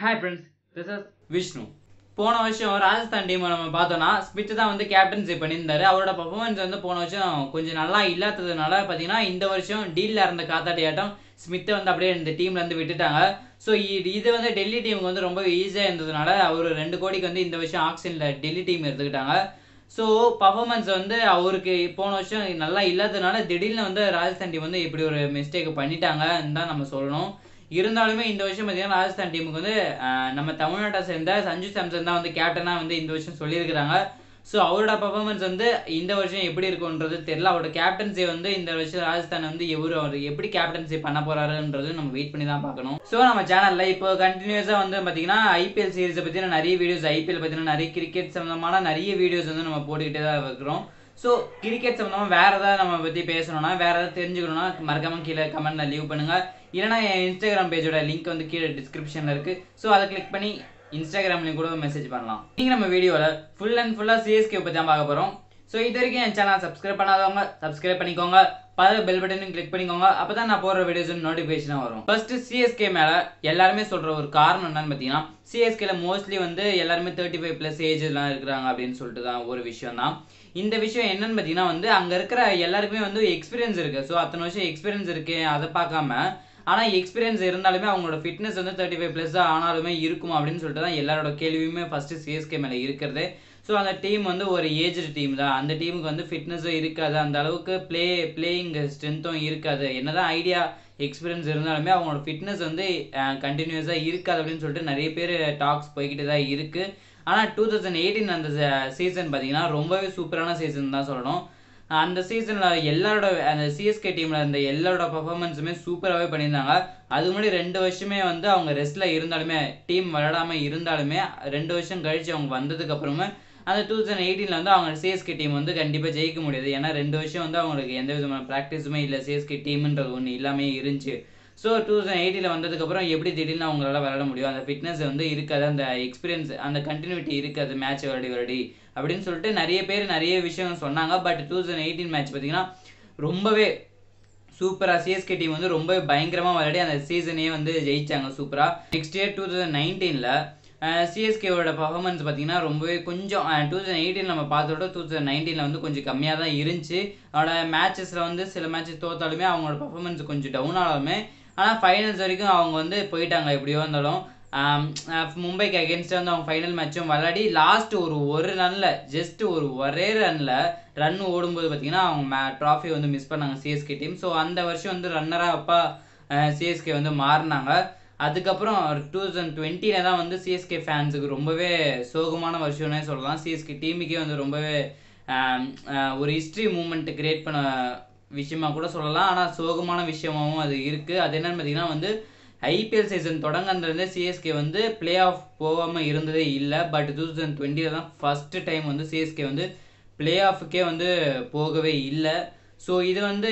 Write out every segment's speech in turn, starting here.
hi friends this is Vishnu போன வருஷம் Rajasthan team நம்ம பார்த்தோம்னா ஸ்மித் தான் வந்து கேப்டன்சி பண்ணியிருந்தாரு அவரோட பர்ஃபார்மன்ஸ் வந்து போன வருஷம் கொஞ்சம் நல்லா இல்லாததுனால பார்த்தீங்கன்னா இந்த வருஷம் டீலில் இருந்த காத்தாட்டியாட்டம் ஸ்மித்தை வந்து அப்படியே இந்த டீம்ல இருந்து விட்டுட்டாங்க ஸோ இது வந்து டெல்லி டீமுக்கு வந்து ரொம்ப ஈஸியாக இருந்ததுனால அவர் ரெண்டு கோடிக்கு வந்து இந்த வருஷம் ஆக்ஷனில் டெல்லி டீம் எடுத்துக்கிட்டாங்க ஸோ பர்ஃபார்மன்ஸ் வந்து அவருக்கு போன வருஷம் நல்லா இல்லாததுனால திடீர்னு வந்து ராஜஸ்தான் டீம் வந்து இப்படி ஒரு மிஸ்டேக் பண்ணிட்டாங்கன்னு தான் நம்ம சொல்லணும் இருந்தாலுமே இந்த வருஷம் பார்த்தீங்கன்னா ராஜஸ்தான் டீமுக்கு வந்து ஆஹ், நம்ம தமிழ்நாட்டை சேர்ந்த சஞ்சு சாம்சன் தான் வந்து கேப்டனாக வந்து இந்த வருஷம் சொல்லியிருக்கிறாங்க ஸோ அவரோட பர்ஃபார்மன்ஸ் வந்து இந்த வருஷம் எப்படி இருக்குன்றது தெரியல அவரோட கேப்டன்சி வந்து இந்த வருஷம் ராஜஸ்தான் வந்து எவரு அவர் எப்படி கேப்டன்சி பண்ண போறாருன்றது நம்ம வெயிட் பண்ணி தான் பார்க்கணும் ஸோ நம்ம சேனல்ல இப்போ கண்டினியூஸாக வந்து பார்த்தீங்கன்னா ஐபிஎல் சீரிஸை பற்றின நிறைய வீடியோஸ் ஐபிஎல் பற்றின நிறைய கிரிக்கெட் சம்மந்தமான நிறைய வீடியோஸ் வந்து நம்ம போட்டுக்கிட்டே தான் இருக்கிறோம் ஸோ கிரிக்கெட் சம்மந்தமாக வேறு ஏதாவது நம்ம பற்றி பேசணும்னா வேறு ஏதாவது தெரிஞ்சுக்கணும்னா மறக்காம கீழே கமெண்ட்ல லீவ் பண்ணுங்க இல்லைனா என் இன்ஸ்டாகிராம் பேஜோட லிங்க் வந்து கீழே டிஸ்கிரிப்ஷனில் இருக்குது ஸோ அதை கிளிக் பண்ணி இன்ஸ்டாகிராம்லையும் கூட மெசேஜ் பண்ணலாம் நீங்கள் நம்ம வீடியோவில் ஃபுல் அண்ட் ஃபுல்லாக சிஎஸ்கே பற்றி தான் பார்க்க போகிறோம் ஸோ இது வரைக்கும் என் சேனல் சப்ஸ்கிரைப் பண்ணாதவங்க சப்ஸ்கிரைப் பண்ணிக்கோங்க பல பெல் பட்டனையும் கிளிக் பண்ணிக்கோங்க அப்போ தான் நான் போடுற வீடியோஸ் நோட்டிஃபிகேஷனாக வரும் ஃபர்ஸ்ட் சிஎஸ்கே மேலே எல்லாருமே சொல்கிற ஒரு காரணம் என்னன்னு பார்த்தீங்கன்னா சிஎஸ்கேல மோஸ்ட்லி வந்து எல்லாருமே தேர்ட்டி ஃபைவ் ப்ளஸ் ஏஜ்லாம் இருக்கிறாங்க அப்படின்னு சொல்லிட்டு தான் ஒரு விஷயம் தான் இந்த விஷயம் என்னன்னு பார்த்தீங்கன்னா வந்து அங்கே இருக்கிற எல்லாருக்குமே வந்து எக்ஸ்பீரியன்ஸ் இருக்குது ஸோ அத்தனை வருஷம் எக்ஸ்பீரியன்ஸ் இருக்குது அதை பார்க்காம ஆனால் எக்ஸ்பீரியன்ஸ் இருந்தாலுமே அவங்களோட ஃபிட்னஸ் வந்து தேர்ட்டி ஃபைவ் ப்ளஸ் ஆனாலுமே இருக்கும் அப்படின்னு சொல்லிட்டு தான் எல்லாரோட கேள்வியுமே ஃபஸ்ட்டு சிஎஸ்கே மேலே இருக்கிறது ஸோ அந்த டீம் வந்து ஒரு ஏஜ்டு டீம் தான் அந்த டீமுக்கு வந்து ஃபிட்னஸும் இருக்காது அந்த அளவுக்கு ப்ளே பிளேயிங் ஸ்ட்ரென்த்தும் இருக்காது என்னதான் ஐடியா எக்ஸ்பீரியன்ஸ் இருந்தாலுமே அவங்களோட ஃபிட்னஸ் வந்து கண்டினியூஸாக இருக்காது அப்படின்னு சொல்லிட்டு நிறைய பேர் டாக்ஸ் போய்கிட்டு தான் இருக்குது ஆனால் டூ தௌசண்ட் எயிட்டீன் அந்த சீசன் பார்த்தீங்கன்னா ரொம்பவே சூப்பரான சீசன் தான் சொல்லணும் அந்த சீசனில் எல்லாரோட அந்த சிஎஸ்கே டீமில் இருந்த எல்லாரோட பர்ஃபார்மன்ஸுமே சூப்பராகவே பண்ணியிருந்தாங்க அதுக்கு முன்னாடி ரெண்டு வருஷமே வந்து அவங்க ரெஸ்ட்டில் இருந்தாலுமே டீம் விளையாடாமல் இருந்தாலுமே ரெண்டு வருஷம் கழித்து அவங்க வந்ததுக்கு அப்புறமே அந்த டூ தௌசண்ட் எயிட்டீனில் வந்து அவங்க சிஎஸ்கே டீம் வந்து கண்டிப்பாக ஜெயிக்க முடியாது ஏன்னா ரெண்டு வருஷம் வந்து அவங்களுக்கு எந்த விதமான ப்ராக்டிஸுமே இல்லை சிஎஸ்கே டீம்ன்றது ஒன்று இல்லாமே இருந்துச்சு ஸோ டூ தௌசண்ட் எயிட்டியில் வந்ததுக்கப்புறம் எப்படி திடீர்னு அவங்களால விளையாட முடியும் அந்த ஃபிட்னஸ் வந்து இருக்காது அந்த எக்ஸ்பீரியன்ஸ் அந்த கண்டினியூட்டி இருக்காது மேட்ச் விளையாடி விளையாடி அப்படின்னு சொல்லிட்டு நிறைய பேர் நிறைய விஷயம் சொன்னாங்க but two thousand eighteen match பார்த்தீங்கன்னா ரொம்பவே சூப்பராக சிஎஸ்கே டீம் வந்து ரொம்ப பயங்கரமாக விளையாடி அந்த சீசனையே வந்து ஜெயிச்சாங்க சூப்பராக நெக்ஸ்ட் இயர் டூ தௌசண்ட் நைன்டீனில் சிஎஸ்கேவோட பர்ஃபார்மன்ஸ் பார்த்தீங்கன்னா ரொம்பவே கொஞ்சம் டூ தௌசண்ட் எயிட்டீன் நம்ம பார்த்தோட டூ தௌசண்ட் நைன்டீனில் வந்து கொஞ்சம் கம்மியாக தான் இருந்துச்சு அவனோட மேட்சஸில் வந்து சில மேட்சஸ் தோத்தாலுமே அவங்களோட பர்ஃபார்மன்ஸ் கொஞ்சம் டவுன் ஆனாலுமே ஆனால் ஃபைனல்ஸ் வரைக்கும் அவங்க வந்து போயிட்டாங்க எப்படியோ இருந்தாலும் ஆம், அஹ் மும்பைக்கு அகேன்ஸ்டாக வந்து அவங்க ஃபைனல் மேட்சும் விளையாடி லாஸ்ட் ஒரு ஒரு ரனில் ஜஸ்ட் ஒரு ஒரே ரனில் ரன் ஓடும்போது பார்த்தீங்கன்னா அவங்க மே ட்ராஃபி வந்து மிஸ் பண்ணாங்க சிஎஸ்கே டீம் ஸோ அந்த வருஷம் வந்து ரன்னராக அப்பா சிஎஸ்கே வந்து மாறினாங்க அதுக்கப்புறம் டூ தௌசண்ட் டுவெண்ட்டியில் தான் வந்து சிஎஸ்கே ஃபேன்ஸுக்கு ரொம்பவே சோகமான வருஷம்னே சொல்லலாம் சிஎஸ்கே டீமுக்கே வந்து ரொம்பவே ஆம், அஹ், ஒரு ஹிஸ்ட்ரி மூமெண்ட் கிரியேட் பண்ண விஷயமா கூட சொல்லலாம் ஆனால் சோகமான விஷயமாவும் அது இருக்குது அது என்னன்னு பார்த்தீங்கன்னா வந்து ஐபிஎல் சீசன் தொடங்கினதுலேருந்து சிஎஸ்கே வந்து பிளே ஆஃப் போகாமல் இருந்ததே இல்லை பட் டூ தௌசண்ட் டுவெண்ட்டியில் தான் ஃபஸ்ட்டு டைம் வந்து சிஎஸ்கே வந்து பிளே ஆஃபுக்கே வந்து போகவே இல்லை ஸோ இது வந்து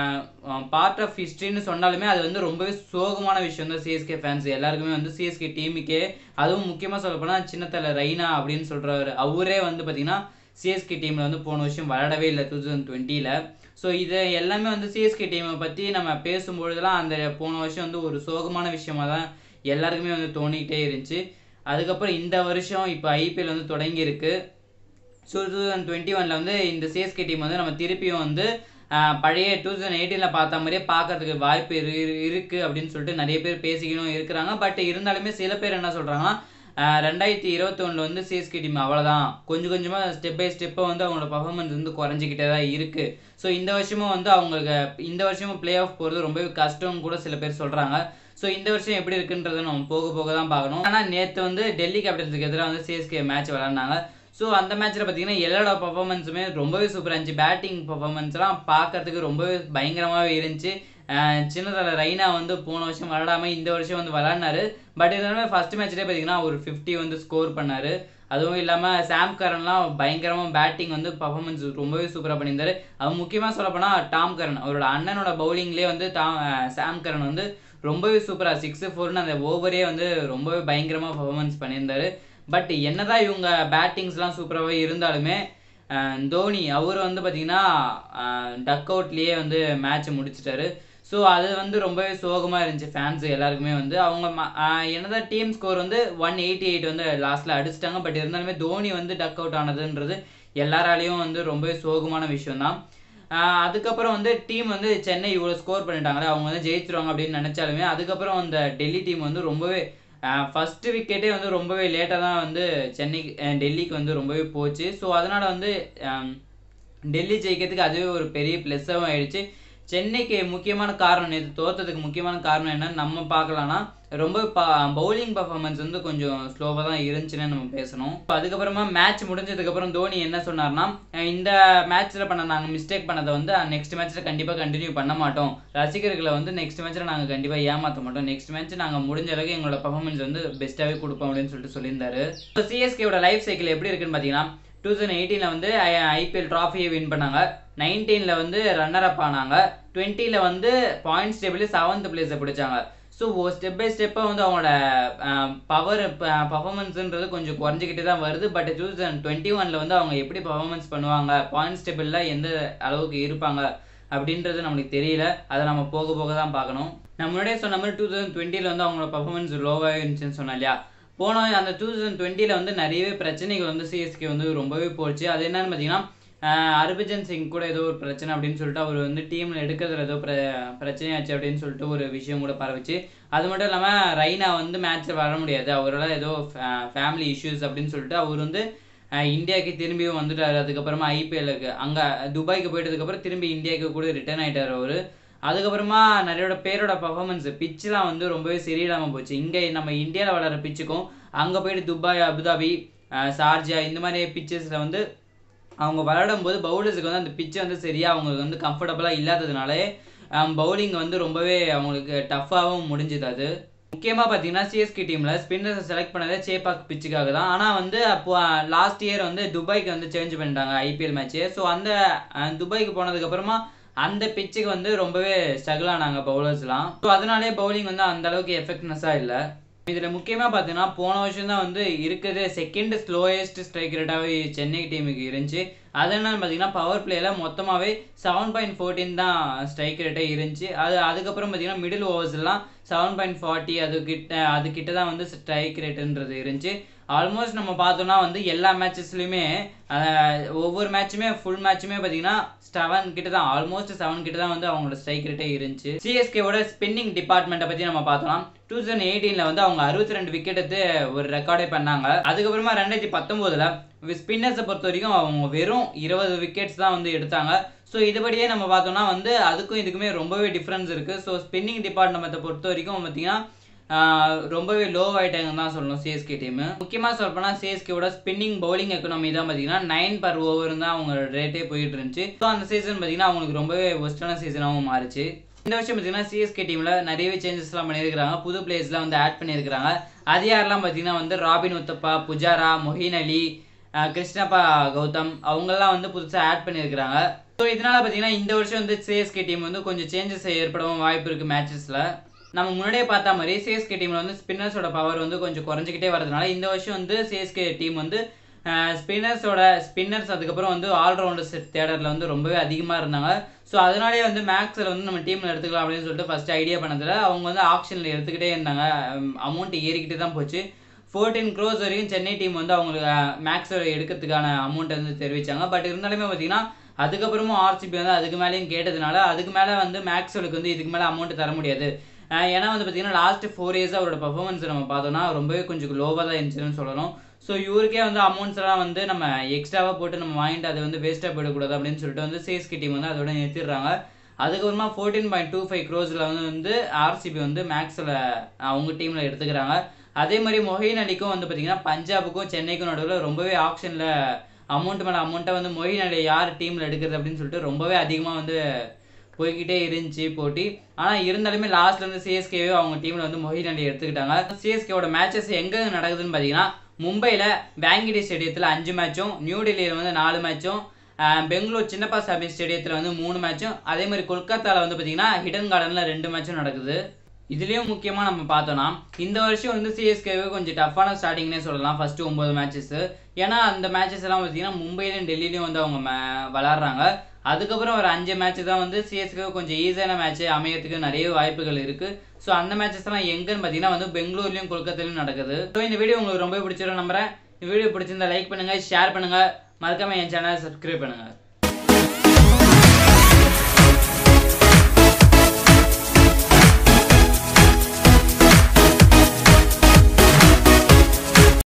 பார்ட் ஆஃப் ஹிஸ்ட்ரின்னு சொன்னாலுமே அது வந்து ரொம்பவே சோகமான விஷயம் தான் சிஎஸ்கே ஃபேன்ஸ் எல்லாருக்குமே வந்து சிஎஸ்கே டீமுக்கே அதுவும் முக்கியமாக சொல்லப்போனால் சின்னத்தலை ரெய்னா அப்படின்னு சொல்கிறவர் அவரே வந்து பார்த்திங்கன்னா சிஎஸ்கே டீமில் வந்து போன வருஷம் விளையாடவே இல்லை டூ தௌசண்ட் டுவெண்ட்டியில் ஸோ இதை எல்லாமே வந்து சிஎஸ்கே டீமை பற்றி நம்ம பேசும்பொழுதெல்லாம் அந்த போன வருஷம் வந்து ஒரு சோகமான விஷயமா தான் எல்லாருக்குமே வந்து தோணிக்கிட்டே இருந்துச்சு அதுக்கப்புறம் இந்த வருஷம் இப்போ ஐபிஎல் வந்து தொடங்கியிருக்கு ஸோ டூ தௌசண்ட் டுவெண்ட்டி ஒனில் வந்து இந்த சிஎஸ்கே டீம் வந்து நம்ம திருப்பியும் வந்து ஆஹ், பழைய டூ தௌசண்ட் எயிட்டீனில் பார்த்த மாதிரியே பார்க்கறதுக்கு வாய்ப்பு இரு இரு- இருக்கு அப்படின்னு சொல்லிட்டு நிறைய பேர் பேசிக்கணும் இருக்கிறாங்க பட் இருந்தாலுமே சில பேர் என்ன சொல்கிறாங்கன்னா ரெண்டாயிரத்தி இருபத்தொன்னில் வந்து சிஎஸ்கே டீம் அவ்வளோதான் கொஞ்சம் கொஞ்சமாக ஸ்டெப் பை ஸ்டெப்பாக வந்து அவங்களோட பர்ஃபார்மன்ஸ் வந்து குறைஞ்சிக்கிட்டே தான் இருக்குது ஸோ இந்த வருஷமும் வந்து அவங்களுக்கு இந்த வருஷமும் பிளே ஆஃப் போகிறது ரொம்பவே கஷ்டம்னு கூட சில பேர் சொல்கிறாங்க ஸோ இந்த வருஷம் எப்படி இருக்குன்றதை நம்ம போக போக தான் பார்க்கணும் ஆனால் நேற்று வந்து டெல்லி கேபிட்டல்ஸுக்கு எதிராக வந்து சிஎஸ்கே மேட்ச் விளாட்னாங்க ஸோ அந்த மேட்ச்சில் பார்த்தீங்கன்னா எல்லாரோட பர்ஃபார்மன்ஸுமே ரொம்பவே சூப்பராக இருந்துச்சு பேட்டிங் பர்ஃபார்மன்ஸ்லாம் பார்க்கறதுக்கு ரொம்பவே பயங்கரமாகவே இருந்துச்சு அஹ் சின்னதல ரெய்னா வந்து போன வருஷம் விளாடாம இந்த வருஷம் வந்து விளாட்னாரு பட் இருந்தாலுமே ஃபர்ஸ்ட் மேட்ச்லேயே பார்த்தீங்கன்னா ஒரு ஃபிஃப்டி வந்து ஸ்கோர் பண்ணாரு அதுவும் இல்லாமல் சாம் கரன்லாம் பயங்கரமாக பேட்டிங் வந்து பர்ஃபார்மன்ஸ் ரொம்பவே சூப்பராக பண்ணியிருந்தாரு அது முக்கியமாக சொல்லப்போனால் டாம் கரன் அவரோட அண்ணனோட பவுலிங்லேயே வந்து டாம் அஹ் சாம் கரன் வந்து ரொம்பவே சூப்பராக சிக்ஸ் ஃபோர்னு அந்த ஓவரே வந்து ரொம்பவே பயங்கரமாக பர்ஃபார்மன்ஸ் பண்ணியிருந்தாரு பட் என்னதான் இவங்க பேட்டிங்ஸ்லாம் சூப்பராகவே இருந்தாலுமே அஹ் தோனி அவர் வந்து பார்த்தீங்கன்னா டக் அவுட்லேயே வந்து மேட்ச் முடிச்சிட்டாரு ஸோ அது வந்து ரொம்பவே சோகமாக இருந்துச்சு ஃபேன்ஸ் எல்லாருக்குமே வந்து அவங்க ம- ஆஹ் என்னதான் டீம் ஸ்கோர் வந்து ஒன் எயிட்டி எயிட் வந்து லாஸ்ட்டில் அடிச்சிட்டாங்க பட் இருந்தாலுமே தோனி வந்து டக் அவுட் ஆனதுன்றது எல்லாராலையும் வந்து ரொம்பவே சோகமான விஷயம் தான் அதுக்கப்புறம் வந்து டீம் வந்து சென்னை இவ்வளோ ஸ்கோர் பண்ணிட்டாங்களே அவங்க வந்து ஜெயிச்சிருவாங்க அப்படின்னு நினச்சாலுமே அதுக்கப்புறம் அந்த டெல்லி டீம் வந்து ரொம்பவே ஃபஸ்ட்டு விக்கெட்டே வந்து ரொம்பவே லேட்டாக தான் வந்து சென்னைக்கு அஹ் டெல்லிக்கு வந்து ரொம்பவே போச்சு ஸோ அதனால் வந்து ஆம், டெல்லி ஜெயிக்கிறதுக்கு அதுவே ஒரு பெரிய ப்ளஸ்ஸாகவும் ஆயிடுச்சு சென்னைக்கு முக்கியமான காரணம் நேற்று தோத்ததுக்கு முக்கியமான காரணம் என்னன்னு நம்ம பார்க்கலாம்னா ரொம்ப பவுலிங் பர்ஃபார்மன்ஸ் வந்து கொஞ்சம் ஸ்லோவாக தான் இருந்துச்சுன்னு நம்ம பேசணும் இப்போ அதுக்கப்புறமா மேட்ச் முடிஞ்சதுக்கப்புறம் தோனி என்ன சொன்னார்னா அஹ் இந்த மேட்ச்சில் பண்ண நாங்கள் மிஸ்டேக் பண்ணதை வந்து நெக்ஸ்ட் மேட்ச்சில் கண்டிப்பாக கண்டினியூ பண்ண மாட்டோம் ரசிகர்களை வந்து நெக்ஸ்ட் மேட்ச்சில் நாங்கள் கண்டிப்பாக ஏமாற்ற மாட்டோம் நெக்ஸ்ட் மேட்ச் நாங்கள் முடிஞ்ச அளவுக்கு எங்களோட பர்ஃபார்மன்ஸ் வந்து பெஸ்ட்டாகவே கொடுப்போம் அப்படின்னு சொல்லிட்டு சொல்லியிருந்தாரு இப்போ சிஎஸ்கேவோட லைஃப் சைக்கிள் எப்படி இருக்குன்னு பார்த்தீங்கன்னா டூ தௌசண்ட் எயிட்டீனில் வந்து ஐபிஎல் ட்ராஃபியை வின் பண்ணாங்க நைன்டீனில் வந்து ரன்னர் அப் ஆனாங்க டுவெண்ட்டியில் வந்து பாயிண்ட்ஸ் டேபிள் செவன்த் பிளேஸை பிடிச்சாங்க ஸோ ஸ்டெப் பை ஸ்டெப்பாக வந்து அவங்களோட பவர் பர்ஃபார்மன்ஸுன்றது கொஞ்சம் குறைஞ்சிக்கிட்டே தான் வருது பட் டூ தௌசண்ட் டுவெண்ட்டி ஒனில் வந்து அவங்க எப்படி பர்ஃபார்மன்ஸ் பண்ணுவாங்க பாயிண்ட்ஸ் டேபிளில் எந்த அளவுக்கு இருப்பாங்க அப்படின்றது நம்மளுக்கு தெரியல அதை நம்ம போக போக தான் பார்க்கணும் நான் முன்னாடியே சொன்ன மாதிரி டூ தௌசண்ட் டுவெண்ட்டியில் வந்து அவங்களோட பர்ஃபார்மன்ஸ் லோவாக இருந்துச்சுன்னு சொன்னேன் இல்லையா போன அந்த டூ தௌசண்ட் டுவெண்ட்டியில் வந்து நிறையவே பிரச்சனைகள் வந்து சிஎஸ்கே வந்து ரொம்பவே போச்சு அது என்னன்னு பார்த்தீங்கன்னா ஆஹ் ஹர்பஜன் சிங் கூட ஏதோ ஒரு பிரச்சனை அப்படின்னு சொல்லிட்டு அவர் வந்து டீமில் எடுக்கிறதுல ஏதோ பிர பிரச்சனையாச்சு அப்படின்னு சொல்லிட்டு ஒரு விஷயம் கூட பரவுச்சு அது மட்டும் இல்லாமல் ரைனா வந்து மேட்ச்சில் வர முடியாது அவரால் ஏதோ ஃபேமிலி இஷ்யூஸ் அப்படின்னு சொல்லிட்டு அவர் வந்து ஆஹ் இந்தியாவுக்கு திரும்பியும் வந்துட்டார் அதுக்கப்புறமா ஐபிஎல்லுக்கு அங்கே துபாய்க்கு போயிட்டதுக்கப்புறம் திரும்பி இந்தியாவுக்கு கூட ரிட்டர்ன் ஆயிட்டார் அவர் அதுக்கப்புறமா நிறையோட பேரோட பர்ஃபார்மன்ஸ் பிச்செலாம் வந்து ரொம்பவே சரியில்லாமல் போச்சு இங்கே நம்ம இந்தியாவில் வளர பிச்சுக்கும் அங்கே போயிட்டு துபாய் அபுதாபி ஆஹ் ஷார்ஜா இந்த மாதிரி பிச்சஸில் வந்து அவங்க விளையாடும் போது பவுலர்ஸுக்கு வந்து அந்த பிச்சை வந்து சரியாக அவங்களுக்கு வந்து கம்ஃபர்டபுளாக இல்லாததுனாலே பவுலிங் வந்து ரொம்பவே அவங்களுக்கு டஃப்பாகவும் முடிஞ்சுது அது முக்கியமாக பார்த்தீங்கன்னா சிஎஸ்கே டீமில் ஸ்பின்னர்ஸை செலக்ட் பண்ணதே சேப்பாக் பிச்சுக்காக தான் ஆனால் வந்து அப்போ லாஸ்ட் இயர் வந்து துபாய்க்கு வந்து சேஞ்ச் பண்ணிட்டாங்க ஐபிஎல் மேட்ச்சு ஸோ அந்த அஹ், துபாய்க்கு போனதுக்கப்புறமா அந்த பிச்சுக்கு வந்து ரொம்பவே ஸ்ட்ரகிள் ஆனாங்க பவுலர்ஸ்லாம் ஸோ அதனாலே பவுலிங் வந்து அந்த அளவுக்கு எஃபெக்ட்னஸாக இல்லை இதில் முக்கியமாக பார்த்தீங்கன்னா போன வருஷம் தான் வந்து இருக்கிறது செகண்ட் ஸ்லோயஸ்ட் ஸ்ட்ரைக் ரேட்டாகவே சென்னை டீமுக்கு இருந்துச்சு அது என்னன்னு பார்த்தீங்கன்னா பவர் பிளேயில் மொத்தமாகவே செவன் பாயிண்ட் ஃபோர்டீன் தான் ஸ்ட்ரைக் ரேட்டே இருந்துச்சு அது அதுக்கப்புறம் பார்த்தீங்கன்னா மிடில் ஓவர்ஸ்லாம் செவன் பாயிண்ட் ஃபார்ட்டி அது கிட்ட அது கிட்ட தான் வந்து ஸ்ட்ரைக் ரேட்டுன்றது இருந்துச்சு ஆல்மோஸ்ட் நம்ம பார்த்தோம்னா வந்து எல்லா மேட்சஸ்லையுமே ஒவ்வொரு மேட்சுமே ஃபுல் மேட்சுமே பார்த்தீங்கன்னா செவன் கிட்ட தான் ஆல்மோஸ்ட் செவன் கிட்ட தான் வந்து அவங்களோட ஸ்ட்ரைக் ரேட்டே இருந்துச்சு சிஎஸ்கேவோட ஸ்பின்னிங் டிபார்ட்மெண்ட்டை பற்றி நம்ம பார்த்தோம்னா டூ தௌசண்ட் எயிட்டீனில் வந்து அவங்க அறுபத்தி ரெண்டு விக்கெட் எடுத்து ஒரு ரெக்கார்டே பண்ணாங்க அதுக்கப்புறமா ரெண்டாயிரத்தி பத்தொம்போதில் ஸ்பின்னர்ஸை பொறுத்த வரைக்கும் அவங்க வெறும் இருபது விக்கெட்ஸ் தான் வந்து எடுத்தாங்க ஸோ இதுபடியே நம்ம பார்த்தோம்னா வந்து அதுக்கும் இதுக்குமே ரொம்பவே டிஃப்ரென்ஸ் இருக்குது ஸோ ஸ்பின்னிங் டிபார்ட்மெண்ட்டை பொறுத்த வரைக்கும் பார்த்தீங்கன்னா ஆஹ் ரொம்பவே லோ ஆயிட்டாங்கன்னு தான் சொல்லணும் சிஎஸ்கே டீமு முக்கியமாக சொல்லப்போனால் சிஎஸ்கேவோட ஸ்பின்னிங் பவுலிங் எக்கனாமி தான் பார்த்தீங்கன்னா நைன் பர் ஓவர் தான் அவங்க ரேட்டே போயிட்டு இருந்துச்சு ஸோ அந்த சீசன் பார்த்தீங்கன்னா அவங்களுக்கு ரொம்பவே ஒஸ்டான சீசனாகவும் மாறுச்சு இந்த வருஷம் பார்த்தீங்கன்னா சிஎஸ்கே டீமில் நிறையவே சேஞ்சஸ்லாம் பண்ணியிருக்கிறாங்க புது பிளேயர்ஸ்லாம் வந்து ஆட் பண்ணியிருக்கிறாங்க அது யாரெல்லாம் பார்த்தீங்கன்னா வந்து ராபின் உத்தப்பா புஜாரா மொஹின் அலி ஆஹ் கிருஷ்ணப்பா கௌதம் அவங்கெல்லாம் வந்து புதுசாக ஆட் பண்ணியிருக்கிறாங்க ஸோ இதனால பார்த்தீங்கன்னா இந்த வருஷம் வந்து சிஎஸ்கே டீம் வந்து கொஞ்சம் சேஞ்சஸ் ஏற்படவும் வாய்ப்பு இருக்குது மேட்சஸில் நம்ம முன்னாடியே பார்த்த மாதிரி சிஎஸ்கே டீமில் வந்து ஸ்பின்னர்ஸோட பவர் வந்து கொஞ்சம் குறைஞ்சிக்கிட்டே வரதுனால இந்த வருஷம் வந்து சிஎஸ்கே டீம் வந்து ஸ்பின்னர்ஸோட ஸ்பின்னர்ஸ் அதுக்கப்புறம் வந்து ஆல்ரவுண்டர்ஸ் தேடரில் வந்து ரொம்பவே அதிகமாக இருந்தாங்க ஸோ அதனாலே வந்து மேக்ஸில் வந்து நம்ம டீமில் எடுத்துக்கலாம் அப்படின்னு சொல்லிட்டு ஃபஸ்ட்டு ஐடியா பண்ணதில் அவங்க வந்து ஆப்ஷனில் எடுத்துக்கிட்டே இருந்தாங்க அமௌண்ட் ஏறிக்கிட்டே தான் போச்சு ஃபோர்டீன் க்ரோஸ் வரைக்கும் சென்னை டீம் வந்து அவங்களுக்கு மேக்ஸில் எடுக்கிறதுக்கான அமௌண்ட் வந்து தெரிவித்தாங்க பட் இருந்தாலுமே பார்த்தீங்கன்னா அதுக்கப்புறமும் ஆர்சிபி வந்து அதுக்கு மேலேயும் கேட்டதுனால அதுக்கு மேலே வந்து மேக்ஸ்வெலுக்கு வந்து இதுக்கு மேலே அமௌண்ட் தர முடியாது அஹ் ஏன்னா வந்து பார்த்தீங்கன்னா லாஸ்ட் ஃபோர் இயர்ஸ் அவரோட பர்ஃபார்மன்ஸ் நம்ம பார்த்தோம்னா ரொம்பவே கொஞ்சம் லோவாக தான் இருந்துச்சுன்னு சொல்லணும் ஸோ இவருக்கே வந்து அமௌண்ட்ஸ் எல்லாம் வந்து நம்ம எக்ஸ்ட்ராவாக போட்டு நம்ம வாங்கிட்டு அதை வந்து வேஸ்ட்டாக போயிடக்கூடாது அப்படின்னு சொல்லிட்டு வந்து சிஎஸ்கே டீம் வந்து அதோட நிறுத்திடுறாங்க அதுக்கப்புறமா ஃபோர்டீன் பாயிண்ட் டூ ஃபைவ் க்ரோஸில் வந்து வந்து ஆர்சிபி வந்து மேக்ஸில் அவங்க டீமில் எடுத்துக்கிறாங்க அதே மாதிரி மொஹின் அலிக்கும் வந்து பார்த்தீங்கன்னா பஞ்சாபுக்கும் சென்னைக்கும் நடுவில் ரொம்பவே ஆப்ஷனில் அமௌண்ட் மேலே அமௌண்ட்டை வந்து மொஹின் அலி யார் டீமில் எடுக்கிறது அப்படின்னு சொல்லிட்டு ரொம்பவே அதிகமாக வந்து போய்கிட்டே இருந்துச்சு போட்டி ஆனால் இருந்தாலுமே லாஸ்ட்ல இருந்து சிஎஸ்கேவே அவங்க டீமில் வந்து மொஹின் அலி எடுத்துக்கிட்டாங்க சிஎஸ்கேவோட மேட்சஸ் எங்கே நடக்குதுன்னு பார்த்தீங்கன்னா மும்பையில் பேங்கிடி ஸ்டேடியத்தில் அஞ்சு மேட்சும் நியூ டெல்லியில் வந்து நாலு மேட்சும் பெங்களூர் சின்னப்பா சாமி ஸ்டேடியத்தில் வந்து மூணு மேட்சும் அதே மாதிரி கொல்கத்தாவில் வந்து பார்த்தீங்கன்னா ஹிடன் கார்டனில் ரெண்டு மேட்சும் நடக்குது இதுலேயும் முக்கியமாக நம்ம பார்த்தோன்னா இந்த வருஷம் வந்து சிஎஸ்கேவே கொஞ்சம் டஃப்பான ஸ்டார்டிங்னே சொல்லலாம் ஃபஸ்ட்டு ஒம்பது மேட்சஸ் ஏன்னா அந்த மேட்சஸ் எல்லாம் பார்த்தீங்கன்னா மும்பையிலும் டெல்லியிலையும் வந்து அவங்க மே விளாட்றாங்க அதுக்கப்புறம் ஒரு அஞ்சு மேட்ச் தான் வந்து சிஎஸ்கே கொஞ்சம் ஈஸியான மேட்ச் அமையறதுக்கு நிறைய வாய்ப்புகள் இருக்குது ஸோ அந்த மேட்சஸ் எல்லாம் எங்கன்னு பார்த்தீங்கன்னா வந்து பெங்களூர்லையும் கொல்கத்தாலையும் நடக்குது ஸோ இந்த வீடியோ உங்களுக்கு ரொம்ப பிடிச்சிரும் நம்புறேன் இந்த வீடியோ பிடிச்சிருந்தா லைக் பண்ணுங்கள் ஷேர் பண்ணுங்கள் மறக்காமல் என் சேனலை சப்ஸ்கிரைப் பண்ணுங்கள்